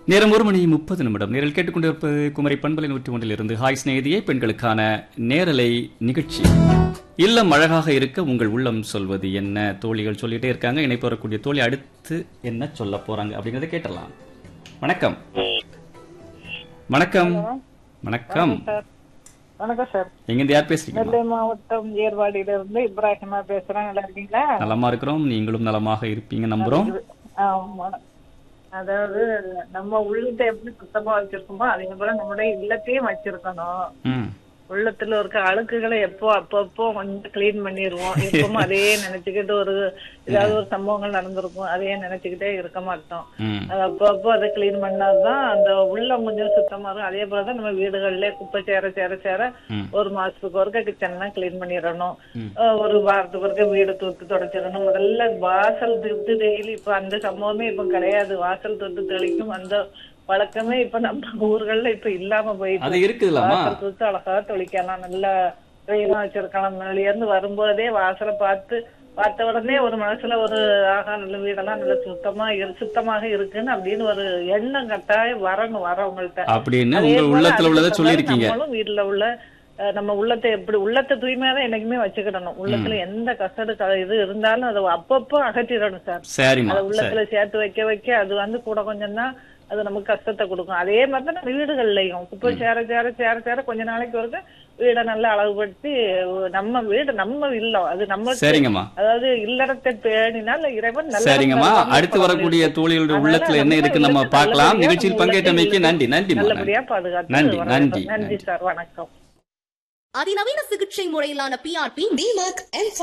நேரம் ஒரு மணி முப்பது நிமிடம் நேரில் கேட்டுக்கொண்டிருப்பது குமரி பண்பலை நூற்றி ஒன்றிலிருந்து ஹாய் சிநேகிதியே பெண்களுக்கான நேரலை நிகழ்ச்சி இல்லம் அழகாக இருக்க உங்கள் உள்ளம் சொல்வது என்ன தோழிகள் சொல்லிட்டே இருக்காங்க இணைப்பு வரக்கூடிய தோழி அடுத்து என்ன சொல்ல போறாங்க அப்படிங்கறத கேட்டலாம் வணக்கம் வணக்கம் வணக்கம் சார் வணக்கம் சார் எங்கிருந்து யார் பேசுறீங்க நெல்லை மாவட்டம் ஏர்வாடியில இருந்து இப்ராஹிமா பேசுறேன் நல்லா இருக்கீங்களா நலமா இருக்கிறோம் நீங்களும் நலமாக இருப்பீங்க நம்புறோம் ஆமா அதாவது நம்ம உள்ளத்தை எப்படி சுத்தமா வச்சிருக்கோமோ அதே போல நம்முடைய இல்லத்தையும் வச்சிருக்கணும் ம் உள்ளத்துல இருக்க அழுக்குகளை எப்போ அப்பப்போ கொஞ்சம் கிளீன் பண்ணிடுவோம் எப்பவும் அதே நினைச்சுக்கிட்டு ஒரு ஏதாவது ஒரு சம்பவங்கள் நடந்திருக்கும் அதையே நினைச்சுக்கிட்டே இருக்க மாட்டோம் ம் அது அப்பப்போ அதை கிளீன் பண்ணாதான் அந்த உள்ளம் கொஞ்சம் சுத்தமா இருக்கும் அதே போலதான் நம்ம வீடுகள்ல குப்பை சேர சேர சேர ம். ஒரு மாசத்துக்கு ஒருக்க கிச்சன்லாம் கிளீன் பண்ணிடணும் ம். அஹ் ஒரு வாரத்துக்கு ஒருக்க வீடு தூத்து தொடச்சிடணும் முதல்ல வாசல் தூத்து டெய்லி இப்ப அந்த சம்பவமே இப்ப கிடையாது வாசல் தூத்து தெளிக்கும் அந்த வழக்கமே இப்ப நம்ம ஊர்கள்ல இப்ப இல்லாம போயிட்டு அது இருக்குதுலாமா வாசல் தூத்து அழகா தொளிக்கலாம் நல்லா வெயிலா வச்சிருக்கலாம் வெளிய இருந்து வரும்போதே வாசலை பார்த்து பார்த்த உடனே ஒரு மனசுல ஒரு ஆகா நல்ல வீடெல்லாம் நல்ல சுத்தமா இரு- சுத்தமாக இருக்குன்னு அப்படின்னு ஒரு எண்ணம் கட்டாயம் வரணும் வரவங்கள்ட்ட அப்படின்னு அதே உங்க போல உள்ளத்துல உள்ளதை அதுக்கு சொல்லியிருக்கீங்க நம்மளும் வீட்டுல உள்ள அஹ், நம்ம உள்ளத்தை எப்படி உள்ளத்தை தூய்மையா தான் என்னைக்குமே வச்சுக்கிடணும் உள்ளத்துல எந்த கசடு க- இது இருந்தாலும் அதை அப்பப்போ அகற்றிடணும் சார் சரிம்மா அதை சரி உள்ளத்துல சேர்த்து வைக்க வைக்க அது வந்து கூட கொஞ்சம் தான் அது நமக்கு கஷ்டத்தை கொடுக்கும் அதே மாதிரி தான் நம்ம வீடுகள்லயும் குப்பை சேர சேர சேர சேர கொஞ்ச நாளைக்கு வரைக்கும் வீடை நல்லா அழகுபடுத்தி நம்ம வீடு நம்ம இல்லம் அது நம்ம சரிங்கம்மா அதாவது இல்லறத்தை பேணினால் இறைவன் நல்ல சரிங்கம்மா அடுத்து வரக்கூடிய தோழிகளுடைய உள்ளத்துல என்ன இருக்கு நம்ம பார்க்கலாம் நிகழ்ச்சியில் பங்கேற்றமைக்கு நன்றி நன்றி நல்லபடியா பாதுகாத்து நன்றி, வரவேற்கிறோம். நன்றி, நன்றி நன்றி. சார் வணக்கம் அதிநவீன சிகிச்சை முறையிலான பிஆர்பி DMAC M